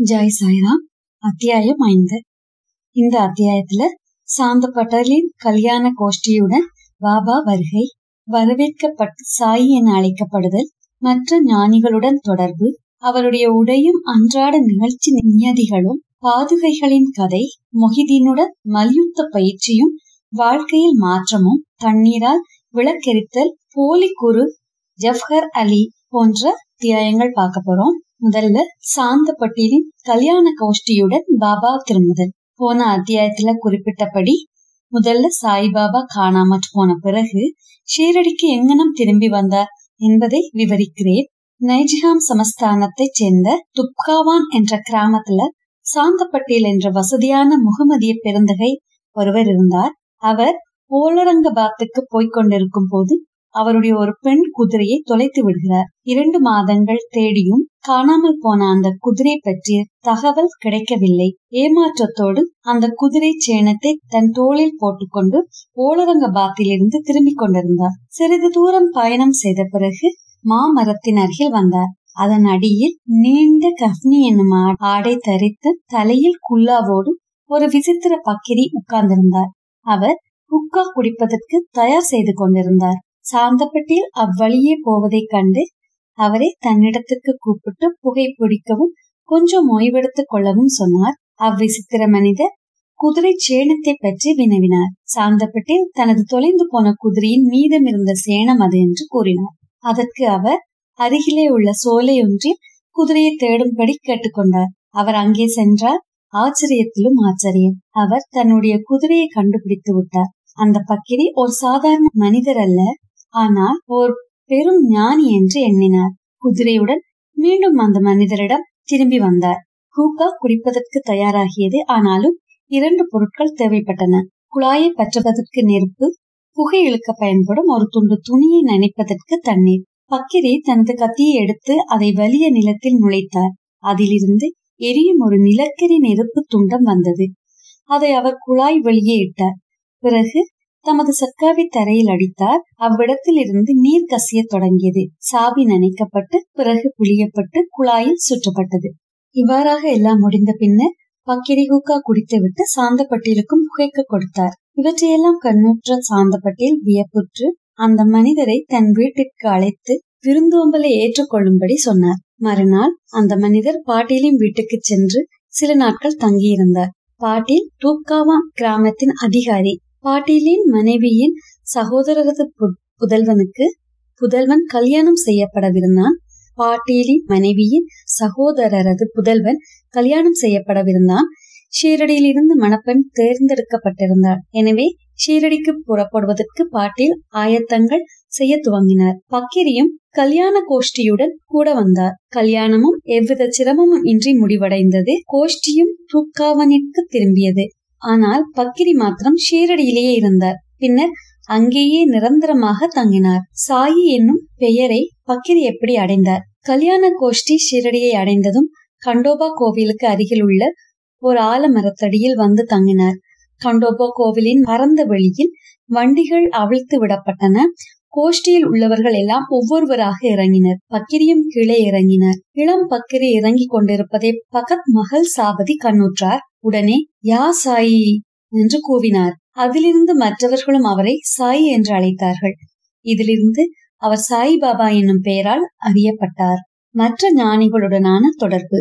ஜெய் சாய்ராம் அத்தியாயம் ஐந்து இந்த அத்தியாயத்துல சாந்த பட்டேலின் கல்யாண கோஷ்டியுடன் பாபா வருகை வரவேற்கப்பட்டு சாயி என அழைக்கப்படுதல் மற்ற ஞானிகளுடன் தொடர்பு அவருடைய உடையும் அன்றாட நிகழ்ச்சி நியதிகளும் பாதுகைகளின் கதை மொஹிதீனுடன் மல்யுத்த பயிற்சியும் வாழ்க்கையில் மாற்றமும் தண்ணீரால் விளக்கெரித்தல் போலி குரு ஜப்ஹர் அலி போன்ற அத்தியாயங்கள் பார்க்க போறோம் முதல்ல சாந்த பட்டீலின் கல்யாண கோஷ்டியுடன் பாபா திரும்புதல் போன அத்தியாயத்துல குறிப்பிட்டபடி முதல்ல சாய்பாபா காணாமற் போன பிறகு ஷீரடிக்கு எங்கனம் திரும்பி வந்தார் என்பதை விவரிக்கிறேன் நைஜிகாம் சமஸ்தானத்தைச் சேர்ந்த துப்காவான் என்ற கிராமத்துல சாந்தப்பட்டீல் என்ற வசதியான முகமதிய பெருந்தகை ஒருவர் இருந்தார் அவர் ஓலரங்கபாத்துக்கு போய்க் கொண்டிருக்கும் போது அவருடைய ஒரு பெண் குதிரையை தொலைத்து விடுகிறார் இரண்டு மாதங்கள் தேடியும் காணாமல் போன அந்த குதிரை பற்றிய தகவல் கிடைக்கவில்லை ஏமாற்றத்தோடு அந்த குதிரை சேணத்தை தன் தோளில் போட்டுக்கொண்டு ஓலரங்கபாத்திலிருந்து திரும்பிக் கொண்டிருந்தார் சிறிது தூரம் பயணம் செய்த பிறகு மாமரத்தின் அருகில் வந்தார் அதன் அடியில் நீண்ட கஃப்னி என்னும் ஆடை தரித்து தலையில் குல்லாவோடு ஒரு விசித்திர பக்கிரி உட்கார்ந்திருந்தார் அவர் குக்கா குடிப்பதற்கு தயார் செய்து கொண்டிருந்தார் சாந்தப்பட்டில் அவ்வழியே போவதைக் கண்டு அவரை தன்னிடத்துக்கு கூப்பிட்டு புகை பிடிக்கவும் கொஞ்சம் ஓய்வெடுத்துக் கொள்ளவும் சொன்னார் அவ்விசித்திர மனிதர் குதிரை சேணத்தை பற்றி வினவினார் சாந்தப்பட்டில் தனது தொலைந்து போன குதிரையின் மீதம் இருந்த சேணம் அது என்று கூறினார் அதற்கு அவர் அருகிலே உள்ள சோலை ஒன்றில் குதிரையை தேடும்படி கேட்டுக்கொண்டார் அவர் அங்கே சென்றார் ஆச்சரியத்திலும் ஆச்சரியம் அவர் தன்னுடைய குதிரையை கண்டுபிடித்து விட்டார் அந்த பக்கிரி ஒரு சாதாரண மனிதர் அல்ல ஆனால் ஓர் பெரும் ஞானி என்று எண்ணினார் குதிரையுடன் மீண்டும் அந்த மனிதரிடம் திரும்பி வந்தார் ஹூக்கா குடிப்பதற்கு தயாராகியது ஆனாலும் இரண்டு பொருட்கள் தேவைப்பட்டன குழாயை பற்றுவதற்கு நெருப்பு புகை இழுக்க பயன்படும் ஒரு துண்டு துணியை நனைப்பதற்கு தண்ணீர் பக்கிரி தனது கத்தியை எடுத்து அதை வலிய நிலத்தில் நுழைத்தார் அதிலிருந்து எரியும் ஒரு நிலக்கரி நெருப்பு துண்டம் வந்தது அதை அவர் குழாய் வெளியே இட்டார் பிறகு தமது சக்காவி தரையில் அடித்தார் அவ்விடத்தில் இருந்து நீர் கசிய தொடங்கியது சாவி நனைக்கப்பட்டு பிறகு புளியப்பட்டு குழாயில் சுற்றப்பட்டது இவ்வாறாக எல்லாம் முடிந்த பின்னர் பக்கிரி ஹூக்கா குடித்துவிட்டு சாந்தப்பட்டியலுக்கும் புகைக்க கொடுத்தார் இவற்றையெல்லாம் கண்ணூற்ற சாந்தப்பட்டியல் வியப்புற்று அந்த மனிதரை தன் வீட்டிற்கு அழைத்து விருந்தோம்பலை ஏற்றுக்கொள்ளும்படி சொன்னார் மறுநாள் அந்த மனிதர் பாட்டீலின் வீட்டுக்கு சென்று சில நாட்கள் தங்கியிருந்தார் பாட்டீல் தூப்காவான் கிராமத்தின் அதிகாரி பாட்டீலின் மனைவியின் சகோதரரது புதல்வனுக்கு புதல்வன் கல்யாணம் செய்யப்படவிருந்தான் பாட்டீலின் மனைவியின் சகோதரரது புதல்வன் கல்யாணம் செய்யப்படவிருந்தான் ஷீரடியில் இருந்து மணப்பெண் தேர்ந்தெடுக்கப்பட்டிருந்தார் எனவே ஷீரடிக்கு புறப்படுவதற்கு பாட்டீல் ஆயத்தங்கள் செய்ய துவங்கினார் பக்கிரியும் கல்யாண கோஷ்டியுடன் கூட வந்தார் கல்யாணமும் எவ்வித சிரமமும் இன்றி முடிவடைந்தது கோஷ்டியும் தூக்காவனிற்கு திரும்பியது ஆனால் பக்கிரி மாத்திரம் ஷீரடியிலேயே இருந்தார் பின்னர் அங்கேயே நிரந்தரமாக தங்கினார் சாயி என்னும் பெயரை பக்கிரி எப்படி அடைந்தார் கல்யாண கோஷ்டி ஷீரடியை அடைந்ததும் கண்டோபா கோவிலுக்கு அருகில் உள்ள ஒரு ஆலமரத்தடியில் வந்து தங்கினார் கண்டோபா கோவிலின் பரந்த வெளியில் வண்டிகள் அவிழ்த்து விடப்பட்டன கோஷ்டியில் உள்ளவர்கள் எல்லாம் ஒவ்வொருவராக இறங்கினர் பக்கிரியும் கீழே இறங்கினர் இளம் பக்கிரி இறங்கிக் கொண்டிருப்பதை பகத் மகள் சாபதி கண்ணுற்றார் உடனே யா சாயி என்று கூவினார் அதிலிருந்து மற்றவர்களும் அவரை சாயி என்று அழைத்தார்கள் இதிலிருந்து அவர் சாய் பாபா என்னும் பெயரால் அறியப்பட்டார் மற்ற ஞானிகளுடனான தொடர்பு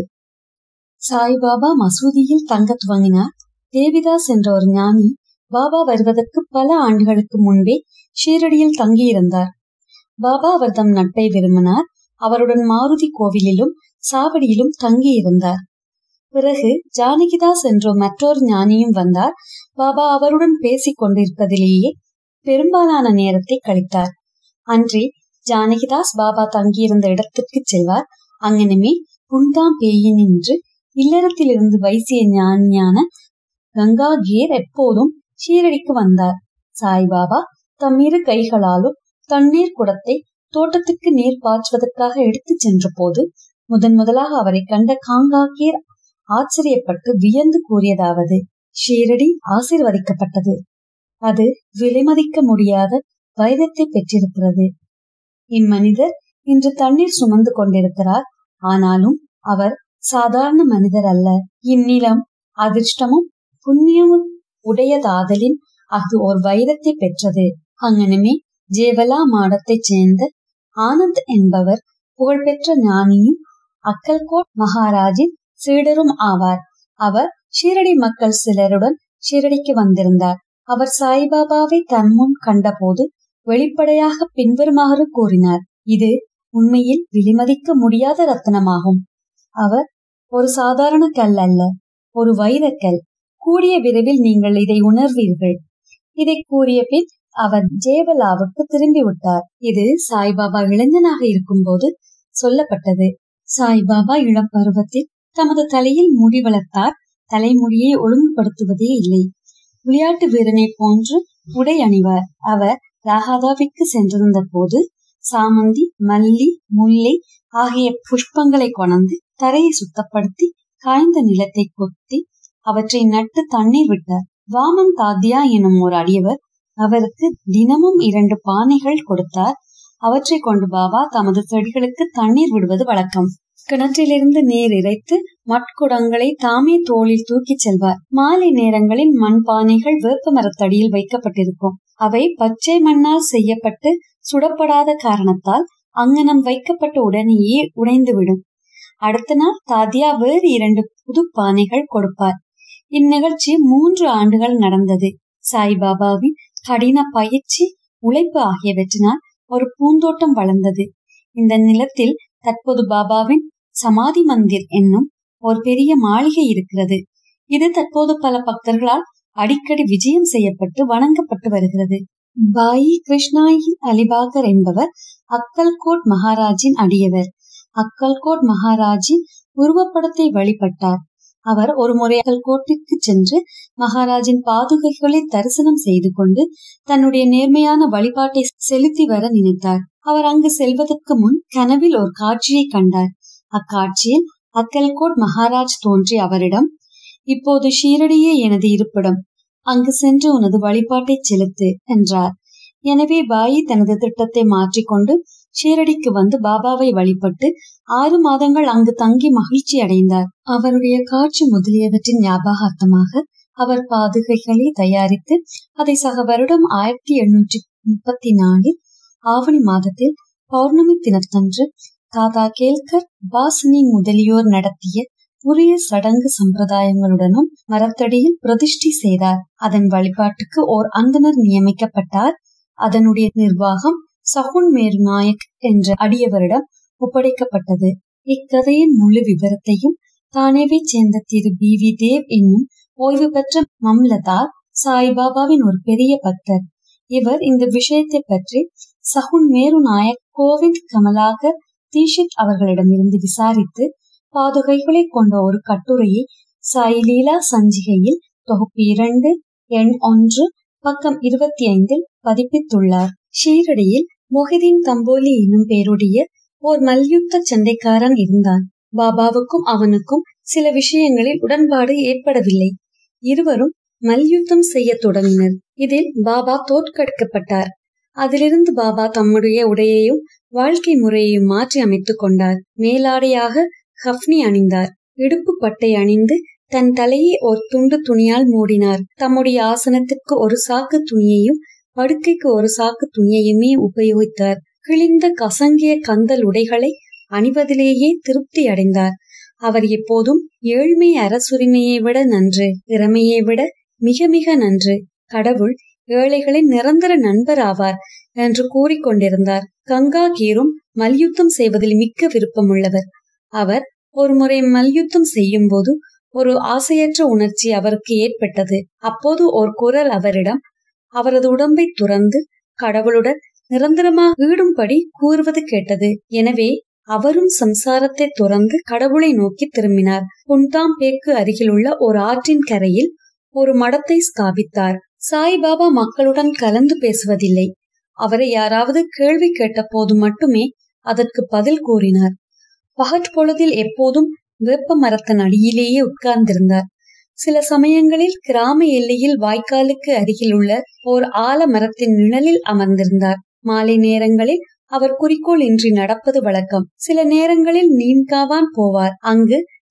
சாய்பாபா மசூதியில் தங்க துவங்கினார் தேவிதாஸ் என்ற ஒரு ஞானி பாபா வருவதற்கு பல ஆண்டுகளுக்கு முன்பே ஷீரடியில் தங்கியிருந்தார் பாபா அவர் தம் நட்பை விரும்பினார் அவருடன் மாருதி கோவிலிலும் சாவடியிலும் தங்கியிருந்தார் பிறகு ஜானகிதாஸ் என்ற மற்றொரு ஞானியும் வந்தார் பாபா அவருடன் பேசிக் கொண்டிருப்பதிலேயே பெரும்பாலான நேரத்தை கழித்தார் அன்றே ஜானகிதாஸ் பாபா தங்கியிருந்த இடத்திற்கு செல்வார் அங்கனமே புண்டாம் பேயினின்று இல்லறத்திலிருந்து வைசிய ஞானியான கங்காகீர் எப்போதும் ஷீரடிக்கு வந்தார் சாய்பாபா தம் இரு கைகளாலும் தண்ணீர் குடத்தை தோட்டத்துக்கு நீர் பாய்ச்சுவதற்காக எடுத்துச் சென்ற போது முதன் முதலாக அவரை கண்ட காங்காக்கீர் ஆச்சரியப்பட்டு வியந்து கூறியதாவது ஷீரடி ஆசிர்வதிக்கப்பட்டது அது விலைமதிக்க முடியாத வைரத்தை பெற்றிருக்கிறது இம்மனிதர் இன்று தண்ணீர் சுமந்து கொண்டிருக்கிறார் ஆனாலும் அவர் சாதாரண மனிதர் அல்ல இந்நிலம் அதிர்ஷ்டமும் புண்ணியமும் உடையதாதலின் அது ஒரு வைரத்தை பெற்றது அங்கனமே ஜேவலா மாடத்தைச் சேர்ந்த ஆனந்த் என்பவர் புகழ்பெற்ற ஞானியும் அக்கல்கோட் மகாராஜின் சீடரும் ஆவார் அவர் ஷீரடி மக்கள் சிலருடன் ஷீரடிக்கு வந்திருந்தார் அவர் சாய்பாபாவை தன்முன் கண்டபோது வெளிப்படையாக பின்வருமாறு கூறினார் இது உண்மையில் விலைமதிக்க முடியாத ரத்தனமாகும் அவர் ஒரு சாதாரண கல் அல்ல ஒரு வைரக்கல் கூடிய விரைவில் நீங்கள் இதை உணர்வீர்கள் இதை கூறிய பின் அவர் ஜேவலாவுக்கு திரும்பி விட்டார் இது சாய்பாபா இளைஞனாக இருக்கும்போது சொல்லப்பட்டது சாய்பாபா இளம் பருவத்தில் தமது தலையில் முடி வளர்த்தார் தலைமுடியை ஒழுங்குபடுத்துவதே இல்லை விளையாட்டு வீரனை போன்று உடை அணிவார் அவர் ராகாதாவிற்கு சென்றிருந்த போது சாமந்தி மல்லி முல்லை ஆகிய புஷ்பங்களை கொணர்ந்து தரையை சுத்தப்படுத்தி காய்ந்த நிலத்தை கொத்தி அவற்றை நட்டு தண்ணீர் விட்டார் வாமன் தாத்தியா எனும் ஒரு அடியவர் அவருக்கு தினமும் இரண்டு பானைகள் கொடுத்தார் அவற்றை கொண்டு பாபா தமது செடிகளுக்கு தண்ணீர் விடுவது வழக்கம் கிணற்றிலிருந்து நீர் இறைத்து மட்குடங்களை தாமே தோளில் தூக்கிச் செல்வார் மாலை நேரங்களில் மண்பானைகள் வேப்ப மரத்தடியில் வைக்கப்பட்டிருக்கும் அவை பச்சை மண்ணால் செய்யப்பட்டு சுடப்படாத காரணத்தால் அங்கனம் வைக்கப்பட்ட உடனேயே உடைந்துவிடும் அடுத்த நாள் தாதியா வேறு இரண்டு புது பானைகள் கொடுப்பார் இந்நிகழ்ச்சி மூன்று ஆண்டுகள் நடந்தது சாய்பாபாவின் கடின பயிற்சி உழைப்பு ஆகியவற்றினால் ஒரு பூந்தோட்டம் வளர்ந்தது இந்த நிலத்தில் தற்போது பாபாவின் சமாதி மந்திர் என்னும் ஒரு பெரிய மாளிகை இருக்கிறது இது தற்போது பல பக்தர்களால் அடிக்கடி விஜயம் செய்யப்பட்டு வணங்கப்பட்டு வருகிறது பாயி கிருஷ்ணாயி அலிபாகர் என்பவர் அக்கல்கோட் மகாராஜின் அடியவர் அக்கல்கோட் மகாராஜின் உருவப்படத்தை வழிபட்டார் அவர் ஒரு முறை அக்கல்கோட்டிற்கு சென்று மகாராஜின் பாதுகைகளை தரிசனம் செய்து கொண்டு தன்னுடைய நேர்மையான வழிபாட்டை செலுத்தி வர நினைத்தார் அவர் அங்கு செல்வதற்கு முன் கனவில் ஒரு காட்சியை கண்டார் அக்காட்சியில் அக்கல்கோட் மகாராஜ் தோன்றி அவரிடம் இப்போது ஷீரடியே எனது இருப்பிடம் அங்கு சென்று உனது வழிபாட்டை செலுத்து என்றார் எனவே பாயி தனது திட்டத்தை மாற்றிக்கொண்டு ஷீரடிக்கு வந்து பாபாவை வழிபட்டு ஆறு மாதங்கள் அங்கு தங்கி மகிழ்ச்சி அடைந்தார் அவருடைய காட்சி முதலியவற்றின் ஞாபகார்த்தமாக அவர் பாதுகைகளை தயாரித்து அதை சக வருடம் ஆயிரத்தி எண்ணூற்றி முப்பத்தி நாலில் ஆவணி மாதத்தில் பௌர்ணமி தினத்தன்று தாதா கேல்கர் பாசினி முதலியோர் நடத்திய உரிய சடங்கு சம்பிரதாயங்களுடனும் மரத்தடியில் பிரதிஷ்டி செய்தார் அதன் வழிபாட்டுக்கு ஓர் அந்தனர் நியமிக்கப்பட்டார் அதனுடைய நிர்வாகம் சகுன் மேரு நாயக் என்ற அடியவரிடம் ஒப்படைக்கப்பட்டது இக்கதையின் முழு விவரத்தையும் தானேவை சேர்ந்த திரு பி வி தேவ் என்னும் ஓய்வு பெற்ற மம்லதார் சாய்பாபாவின் ஒரு பெரிய பக்தர் இவர் இந்த விஷயத்தை பற்றி சகுன் மேரு நாயக் கோவிந்த் கமலாகர் தீஷித் அவர்களிடமிருந்து விசாரித்து பாதுகைகளை கொண்ட ஒரு கட்டுரையை சாய் லீலா சஞ்சிகையில் தொகுப்பு இரண்டு எண் ஒன்று பக்கம் இருபத்தி ஐந்தில் பதிப்பித்துள்ளார் ஷீரடியில் மொஹிதீன் தம்போலி என்னும் பேருடைய ஓர் மல்யுத்த சண்டைக்காரன் இருந்தான் பாபாவுக்கும் அவனுக்கும் சில விஷயங்களில் உடன்பாடு ஏற்படவில்லை இருவரும் மல்யுத்தம் செய்ய தொடங்கினர் இதில் பாபா தோற்கடிக்கப்பட்டார் அதிலிருந்து பாபா தம்முடைய உடையையும் வாழ்க்கை முறையையும் மாற்றி அமைத்துக் கொண்டார் மேலாடையாக ஹப்னி அணிந்தார் இடுப்பு பட்டை அணிந்து தன் தலையை ஒரு துண்டு துணியால் மூடினார் தம்முடைய ஆசனத்திற்கு ஒரு சாக்கு துணியையும் படுக்கைக்கு ஒரு சாக்கு துணியையுமே உபயோகித்தார் கிழிந்த கசங்கிய கந்தல் உடைகளை அணிவதிலேயே திருப்தி அடைந்தார் அவர் எப்போதும் ஏழ்மை அரசுரிமையை விட நன்று திறமையை விட மிக மிக நன்று கடவுள் ஏழைகளின் நிரந்தர நண்பர் ஆவார் என்று கூறிக்கொண்டிருந்தார் கங்கா கீரும் மல்யுத்தம் செய்வதில் மிக்க விருப்பமுள்ளவர் அவர் ஒரு முறை மல்யுத்தம் செய்யும் போது ஒரு ஆசையற்ற உணர்ச்சி அவருக்கு ஏற்பட்டது அப்போது ஒரு குரல் அவரிடம் அவரது உடம்பை துறந்து கடவுளுடன் நிரந்தரமாக ஈடும்படி கூறுவது கேட்டது எனவே அவரும் சம்சாரத்தை துறந்து கடவுளை நோக்கி திரும்பினார் புன்தாம் பேக்கு அருகிலுள்ள ஒரு ஆற்றின் கரையில் ஒரு மடத்தை ஸ்தாபித்தார் சாய்பாபா மக்களுடன் கலந்து பேசுவதில்லை அவரை யாராவது கேள்வி கேட்ட போது மட்டுமே அதற்கு பதில் கூறினார் பகற்பொழுதில் எப்போதும் வேப்ப மரத்தின் அடியிலேயே உட்கார்ந்திருந்தார் சில சமயங்களில் கிராம எல்லையில் வாய்க்காலுக்கு அருகில் உள்ள ஓர் ஆல மரத்தின் நிழலில் அமர்ந்திருந்தார் மாலை நேரங்களில் அவர் குறிக்கோள் இன்றி நடப்பது வழக்கம் சில நேரங்களில் நீன்காவான் போவார் அங்கு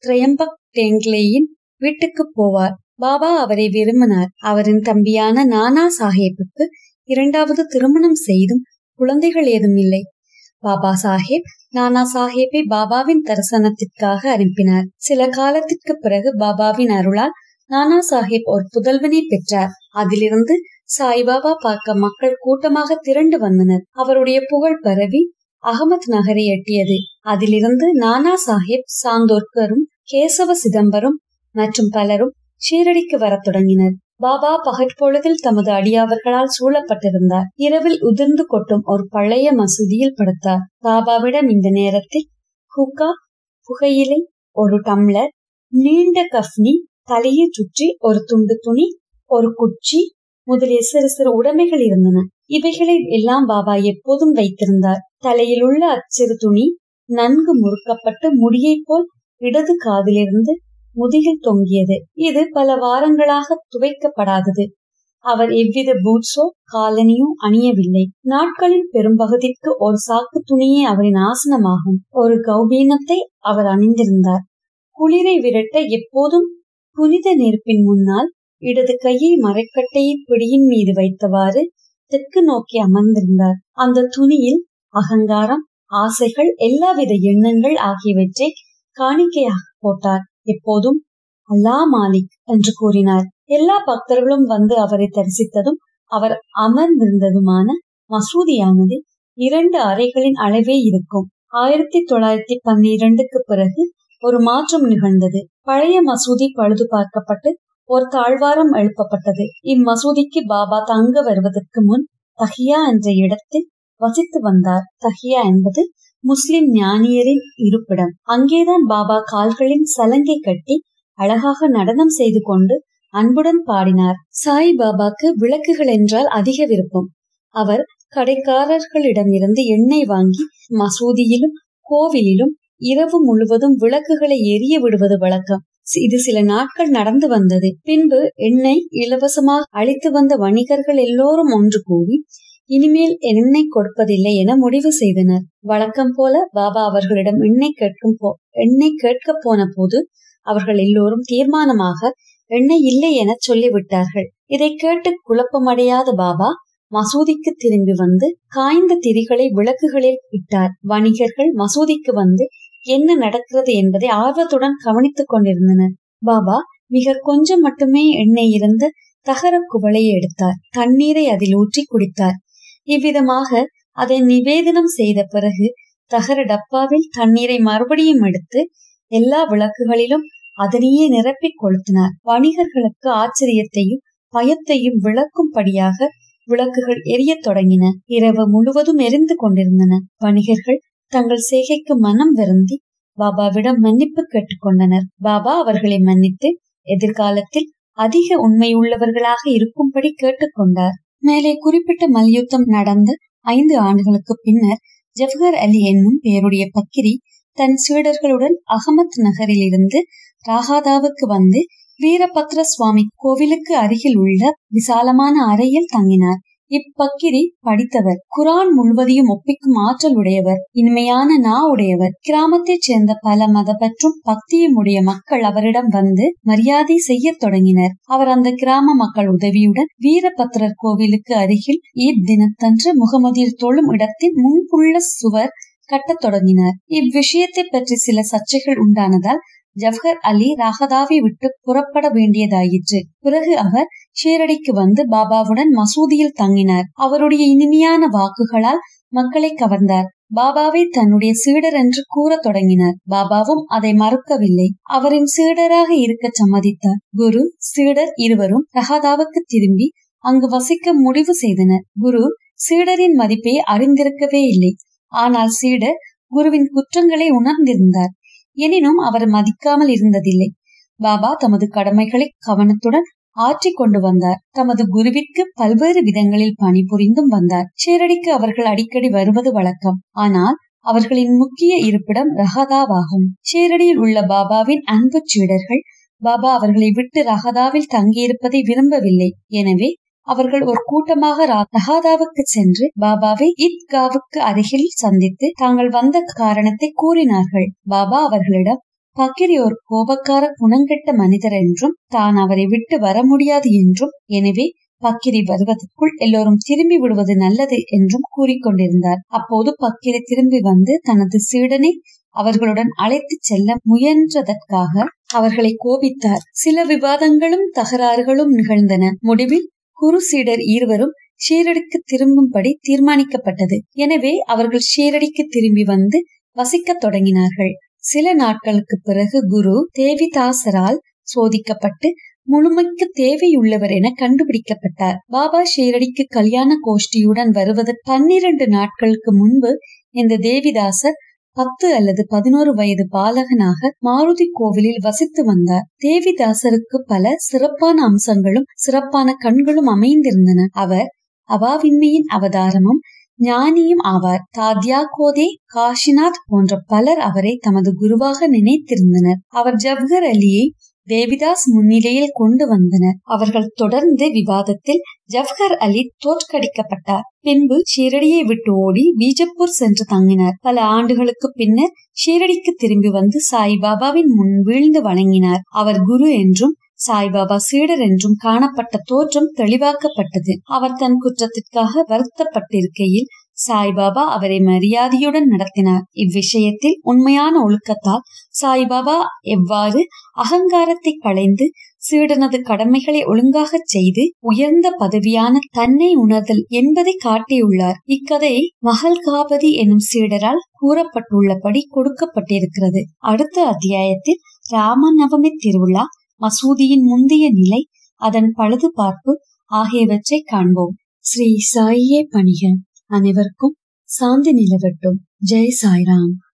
திரையம்பக் டேங்லேயின் வீட்டுக்கு போவார் பாபா அவரை விரும்பினார் அவரின் தம்பியான நானா சாஹேப்புக்கு இரண்டாவது திருமணம் செய்தும் குழந்தைகள் ஏதும் இல்லை பாபா சாஹேப் நானா சாஹேப்பை பாபாவின் தரிசனத்திற்காக அனுப்பினார் சில காலத்திற்கு பிறகு பாபாவின் அருளால் நானா சாஹேப் ஒரு புதல்வனை பெற்றார் அதிலிருந்து சாய்பாபா பார்க்க மக்கள் கூட்டமாக திரண்டு வந்தனர் அவருடைய புகழ் பரவி அகமத் நகரை எட்டியது அதிலிருந்து நானா சாஹேப் சாந்தோர்கரும் கேசவ சிதம்பரம் மற்றும் பலரும் ஷீரடிக்கு வரத் தொடங்கினர் பாபா பகற்பொழுதில் தமது அடியாவர்களால் சூழப்பட்டிருந்தார் இரவில் உதிர்ந்து கொட்டும் ஒரு பழைய மசூதியில் படுத்தார் பாபாவிடம் இந்த நேரத்தில் ஹுக்கா புகையிலை ஒரு டம்ளர் நீண்ட கஃப்னி தலையை சுற்றி ஒரு துண்டு துணி ஒரு குச்சி முதலிய சிறு சிறு உடைமைகள் இருந்தன இவைகளை எல்லாம் பாபா எப்போதும் வைத்திருந்தார் தலையில் உள்ள அச்சிறு துணி நன்கு முறுக்கப்பட்டு முடியை போல் இடது காதிலிருந்து முதுகில் தொங்கியது இது பல வாரங்களாக துவைக்கப்படாதது அவர் எவ்வித பூட்ஸோ காலனியோ அணியவில்லை நாட்களின் பெரும்பகுதிக்கு ஒரு சாக்கு துணியே அவரின் ஆசனமாகும் ஒரு கௌபீனத்தை அவர் அணிந்திருந்தார் குளிரை விரட்ட எப்போதும் புனித நெருப்பின் முன்னால் இடது கையை மரக்கட்டையை பிடியின் மீது வைத்தவாறு தெற்கு நோக்கி அமர்ந்திருந்தார் அந்த துணியில் அகங்காரம் ஆசைகள் எல்லாவித எண்ணங்கள் ஆகியவற்றை காணிக்கையாக போட்டார் எப்போதும் அல்லா மாலிக் என்று கூறினார் எல்லா பக்தர்களும் வந்து அவரை தரிசித்ததும் அவர் அமர்ந்திருந்ததுமான மசூதியானது இரண்டு அறைகளின் அளவே இருக்கும் ஆயிரத்தி தொள்ளாயிரத்தி பன்னிரண்டுக்கு பிறகு ஒரு மாற்றம் நிகழ்ந்தது பழைய மசூதி பழுது பார்க்கப்பட்டு ஒரு தாழ்வாரம் எழுப்பப்பட்டது இம்மசூதிக்கு பாபா தங்க வருவதற்கு முன் தஹியா என்ற இடத்தில் வசித்து வந்தார் தஹியா என்பது முஸ்லிம் ஞானியரின் இருப்பிடம் அங்கேதான் பாபா கால்களின் சலங்கை கட்டி அழகாக நடனம் செய்து கொண்டு அன்புடன் பாடினார் சாய் பாபாக்கு விளக்குகள் என்றால் அதிக விருப்பம் அவர் கடைக்காரர்களிடமிருந்து எண்ணெய் வாங்கி மசூதியிலும் கோவிலிலும் இரவு முழுவதும் விளக்குகளை எரிய விடுவது வழக்கம் இது சில நாட்கள் நடந்து வந்தது பின்பு எண்ணெய் இலவசமாக அளித்து வந்த வணிகர்கள் எல்லோரும் ஒன்று கூடி இனிமேல் எண்ணெய் கொடுப்பதில்லை என முடிவு செய்தனர் வழக்கம் போல பாபா அவர்களிடம் எண்ணெய் கேட்கும் போ எண்ணெய் கேட்க போன போது அவர்கள் எல்லோரும் தீர்மானமாக எண்ணெய் இல்லை என சொல்லிவிட்டார்கள் இதை கேட்டு குழப்பமடையாத பாபா மசூதிக்கு திரும்பி வந்து காய்ந்த திரிகளை விளக்குகளில் இட்டார் வணிகர்கள் மசூதிக்கு வந்து என்ன நடக்கிறது என்பதை ஆர்வத்துடன் கவனித்துக் கொண்டிருந்தனர் பாபா மிக கொஞ்சம் மட்டுமே எண்ணெய் இருந்த தகர குவளையை எடுத்தார் தண்ணீரை அதில் ஊற்றி குடித்தார் இவ்விதமாக அதை நிவேதனம் செய்த பிறகு தகர டப்பாவில் தண்ணீரை மறுபடியும் எடுத்து எல்லா விளக்குகளிலும் அதனையே நிரப்பி கொளுத்தினார் வணிகர்களுக்கு ஆச்சரியத்தையும் பயத்தையும் விளக்கும்படியாக விளக்குகள் எரியத் தொடங்கின இரவு முழுவதும் எரிந்து கொண்டிருந்தன வணிகர்கள் தங்கள் செய்கைக்கு மனம் வருந்தி பாபாவிடம் மன்னிப்பு கேட்டுக்கொண்டனர் பாபா அவர்களை மன்னித்து எதிர்காலத்தில் அதிக உண்மையுள்ளவர்களாக இருக்கும்படி கேட்டுக்கொண்டார் மேலே குறிப்பிட்ட மல்யுத்தம் நடந்த ஐந்து ஆண்டுகளுக்கு பின்னர் ஜவஹர் அலி என்னும் பேருடைய பக்கிரி தன் சீடர்களுடன் அகமத் நகரில் இருந்து ராகாதாவுக்கு வந்து வீரபத்ர சுவாமி கோவிலுக்கு அருகில் உள்ள விசாலமான அறையில் தங்கினார் இப்பக்கிரி படித்தவர் குரான் முழுவதையும் ஒப்பிக்கும் ஆற்றல் உடையவர் இனிமையான நா உடையவர் கிராமத்தைச் சேர்ந்த பல மதப்பற்றும் பக்தியும் உடைய மக்கள் அவரிடம் வந்து மரியாதை செய்ய தொடங்கினர் அவர் அந்த கிராம மக்கள் உதவியுடன் வீரபத்ரர் கோவிலுக்கு அருகில் ஈத் தினத்தன்று முகமதியில் தொழும் இடத்தின் முன்புள்ள சுவர் கட்டத் தொடங்கினார் இவ்விஷயத்தை பற்றி சில சர்ச்சைகள் உண்டானதால் ஜவஹர் அலி ராகதாவை விட்டு புறப்பட வேண்டியதாயிற்று பிறகு அவர் ஷீரடிக்கு வந்து பாபாவுடன் மசூதியில் தங்கினார் அவருடைய இனிமையான வாக்குகளால் மக்களை கவர்ந்தார் பாபாவை தன்னுடைய சீடர் என்று கூறத் தொடங்கினார் பாபாவும் அதை மறுக்கவில்லை அவரின் சீடராக இருக்க சம்மதித்தார் குரு சீடர் இருவரும் ரஹாதாவுக்கு திரும்பி அங்கு வசிக்க முடிவு செய்தனர் குரு சீடரின் மதிப்பை அறிந்திருக்கவே இல்லை ஆனால் சீடர் குருவின் குற்றங்களை உணர்ந்திருந்தார் எனினும் அவர் மதிக்காமல் இருந்ததில்லை பாபா தமது கடமைகளை கவனத்துடன் ஆற்றிக் கொண்டு வந்தார் தமது குருவிற்கு பல்வேறு விதங்களில் பணிபுரிந்தும் வந்தார் ஷீரடிக்கு அவர்கள் அடிக்கடி வருவது வழக்கம் ஆனால் அவர்களின் முக்கிய இருப்பிடம் ரஹதாவாகும் ஷீரடியில் உள்ள பாபாவின் அன்பு சீடர்கள் பாபா அவர்களை விட்டு ரஹதாவில் தங்கியிருப்பதை விரும்பவில்லை எனவே அவர்கள் ஒரு கூட்டமாக ரஹாதாவுக்கு சென்று பாபாவை ஈத்காவுக்கு அருகில் சந்தித்து தாங்கள் வந்த காரணத்தை கூறினார்கள் பாபா அவர்களிடம் பக்கிரி ஒரு கோபக்கார குணங்கெட்ட மனிதர் என்றும் தான் அவரை விட்டு வர முடியாது என்றும் எனவே பக்கிரி வருவதற்குள் எல்லோரும் திரும்பி விடுவது நல்லது என்றும் கூறிக்கொண்டிருந்தார் அப்போது பக்கிரி திரும்பி வந்து தனது சீடனை அவர்களுடன் அழைத்து செல்ல முயன்றதற்காக அவர்களை கோபித்தார் சில விவாதங்களும் தகராறுகளும் நிகழ்ந்தன முடிவில் குரு சீடர் இருவரும் ஷீரடிக்கு திரும்பும்படி தீர்மானிக்கப்பட்டது எனவே அவர்கள் ஷீரடிக்கு திரும்பி வந்து வசிக்கத் தொடங்கினார்கள் சில நாட்களுக்கு பிறகு குரு தேவிதாசரால் சோதிக்கப்பட்டு முழுமைக்கு தேவையுள்ளவர் என கண்டுபிடிக்கப்பட்டார் பாபா ஷீரடிக்கு கல்யாண கோஷ்டியுடன் வருவது பன்னிரண்டு நாட்களுக்கு முன்பு இந்த தேவிதாசர் பத்து அல்லது பதினோரு வயது பாலகனாக மாருதி கோவிலில் வசித்து வந்தார் தேவிதாசருக்கு பல சிறப்பான அம்சங்களும் சிறப்பான கண்களும் அமைந்திருந்தன அவர் அவாவின்மையின் அவதாரமும் ஞானியும் ஆவார் தாத்யா கோதே காஷிநாத் போன்ற பலர் அவரை தமது குருவாக நினைத்திருந்தனர் அவர் ஜப்கர் அலியை தேவிதாஸ் முன்னிலையில் கொண்டு வந்தனர் அவர்கள் தொடர்ந்து விவாதத்தில் ஜப்ஹர் அலி தோற்கடிக்கப்பட்டார் பின்பு ஷீரடியை விட்டு ஓடி பீஜப்பூர் சென்று தங்கினார் பல ஆண்டுகளுக்கு பின்னர் ஷீரடிக்கு திரும்பி வந்து சாய்பாபாவின் முன் வீழ்ந்து வணங்கினார் அவர் குரு என்றும் சாய்பாபா சீடர் என்றும் காணப்பட்ட தோற்றம் தெளிவாக்கப்பட்டது அவர் தன் குற்றத்திற்காக வருத்தப்பட்டிருக்கையில் சாய்பாபா அவரை மரியாதையுடன் நடத்தினார் இவ்விஷயத்தில் உண்மையான ஒழுக்கத்தால் சாய்பாபா எவ்வாறு அகங்காரத்தை களைந்து சீடனது கடமைகளை ஒழுங்காக செய்து உயர்ந்த பதவியான தன்னை உணர்தல் என்பதை காட்டியுள்ளார் இக்கதை மகள்காபதி எனும் சீடரால் கூறப்பட்டுள்ளபடி கொடுக்கப்பட்டிருக்கிறது அடுத்த அத்தியாயத்தில் ராமநவமி திருவிழா மசூதியின் முந்தைய நிலை அதன் பழுது பார்ப்பு ஆகியவற்றை காண்போம் ஸ்ரீ சாயியே பணிக அனைவருக்கும் சாந்தி நிலவட்டும் ஜெய் சாய்ராம்